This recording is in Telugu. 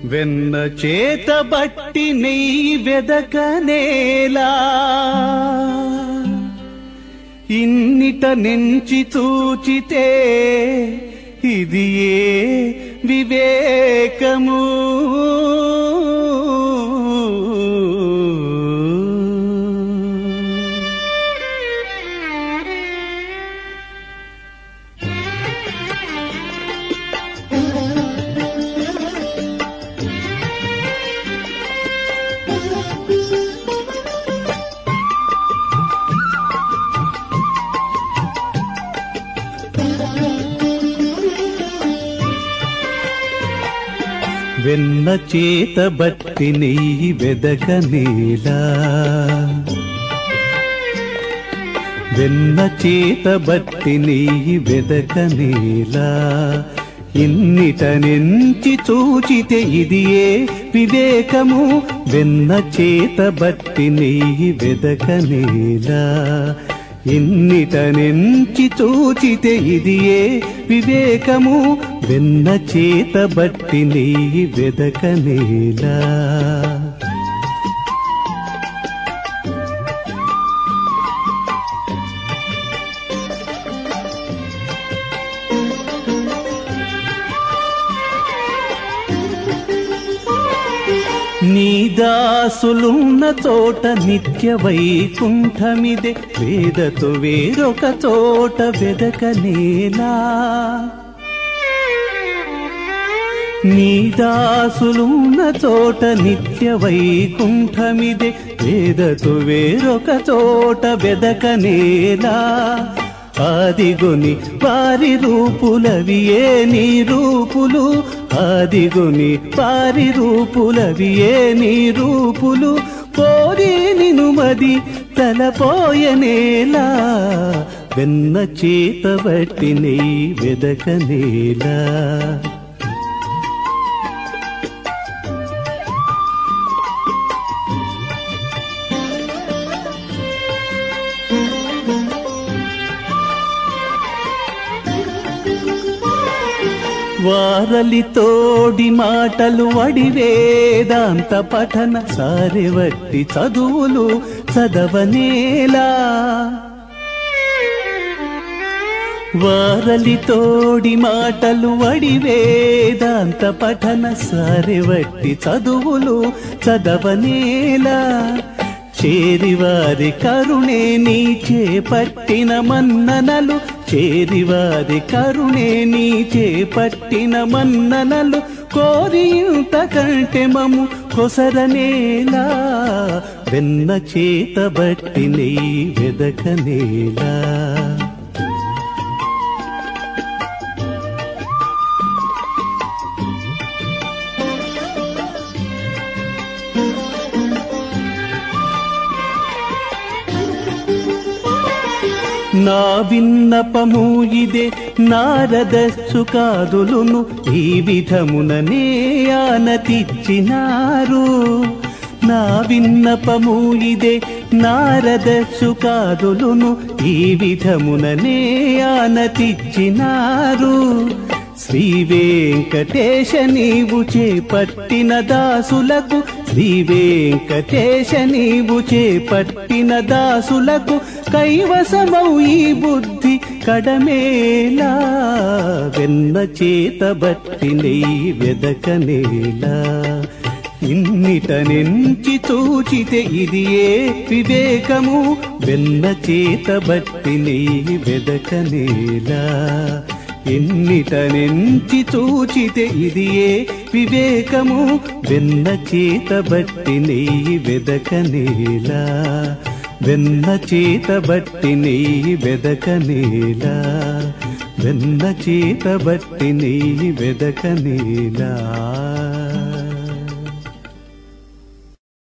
వెన్న చేత బట్టి నెయ్యి వెదకనేలా ఇన్నిట నెంచి చూచితే ఇది ఏ వివేకము వెన్న చేత బట్టి నెయ్యి వెదకనేలా వెన్న చేత బట్టి నెయ్యి వెదకనేలా ఇన్నిట నుంచి చూచితే ఇది ఏ వివేకము వెన్న చేత బట్టి నెయ్యి వెదకనేలా ఇన్నిట నుంచి చూచితే ఇది ఏ వివేకము వెన్న చేత బట్టి నెయ్యి వెదకనేలా నీ దాసులున్న చోట నిత్య వైకుంఠమిదే వేదతో వేరొక చోట వెదకనేలా నీ దాసులున్న చోట నిత్య వైకుంఠమిదే వేదతో వేరొక చోట వెదకనేలా ఆదిగుని వారి రూపులవి ఏ నీ రూపులు ఆదిగుని వారి రూపులవి ఏ నీ రూపులు కోరి నిను మది తలపోయనేలా వెన్న చేత బట్టి నీ వెదకనేలా వారలి తోడి మాటలు వడి వేదాంత పఠన సారెవట్టి చదువులు చదవనేలా వారలి తోడి మాటలు వడి వేదాంత పఠన సారెవట్టి చదువులు చదవనేలా చేరివారి కరుణే నీ చేపట్టిన మన్ననలు చేరివారి కరుణే నీ చేపట్టిన మన్ననలు కోరింత కంటే మము కొసరనేలా వెన్న చేత బట్టి నెయ్యి వెదకనేలా నా విన్నపము ఇదే నారద సుఖాదులును ఈ విధముననే ఆనతిచ్చినారు నా విన్నపము ఇదే నారద సుఖాదులును ఈ విధముననే ఆనతిచ్చినారు శ్రీ వెంకటేశ నీవు చేపట్టిన దాసులకు శ్రీ వెంకటేశ నీవు చేపట్టిన దాసులకు కైవసమౌ ఈ బుద్ధి కడమేలా వెన్న చేత బట్టి నెయ్యి వెదకనేలా ఇన్నిట నుంచి చూచితే ఇది ఏ వివేకము వెన్న చేత బట్టి నెయ్యి వెదకనేలా ఎన్నిట నుంచి చూచితే ఇది ఏ వివేకము వెన్న చేత బట్టి నెయ్యి వెదకనేలా వెన్న చేత బట్టి నెయ్యి వెదకనేలా వెన్న చేత బట్టి నెయ్యి వెదకనేలా